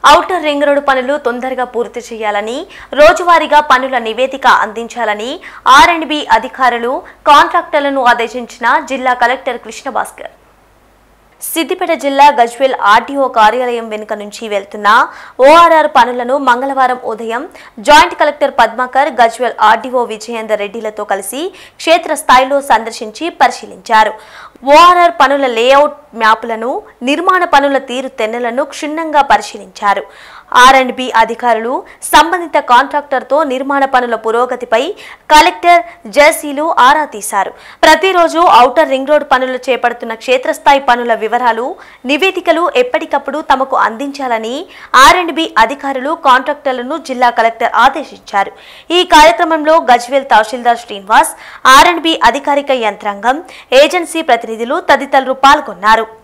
outer ring road పనులు తొందరగా పూర్తి చేయాలని రోజువారీగా పనుల నివేదిక అందించాలని ఆర్ అండ్ బి అధికారులు కాంట్రాక్టర్లను ఆదేశించిన జిల్లా కలెక్టర్ కృష్ణ భాస్కర్ సిద్దిపేట జిల్లా గజ్వేల్ ఆర్టీఓ కార్యాలయం వెనుక నుంచి వెళ్తున్న ఓఆర్ఆర్ పనులను మంగళవారం ఉదయం joint collector Padmakar Gajwel RDO Vijayender రెడ్డిలతో కలిసి క్షేత్రస్థాయిలో సందర్శించి పరిశీలించారు ఓఆర్ఆర్ పనుల లేఅవుట్ మ్యాపులను నిర్మాణ పనుల తీరు తెన్నెలను క్షుణ్ణంగా పరిశీలించారు ఆర్ అండ్ బి అధికారులు సంబంధిత కాంట్రాక్టర్తో నిర్మాణ పనుల పురోగతిపై కలెక్టర్ జెసిలు ఆరా తీశారు ప్రతిరోజు ఔటర్ రింగ్ రోడ్ పనులు చేపడుతున్న క్షేత్రస్థాయి పనుల వివరాలు నివేదికలు ఎప్పటికప్పుడు తమకు అందించాలని ఆర్ అండ్ బి అధికారులు కాంట్రాక్టర్లను జిల్లా కలెక్టర్ ఆదేశించారు ఈ కార్యక్రమంలో గజ్వేల్ తహసీల్దార్ శ్రీనివాస్ ఆర్ అండ్ బి అధికారిక యంత్రాంగం ఏజెన్సీ ప్రతినిధులు తదితరులు పాల్గొన్నారు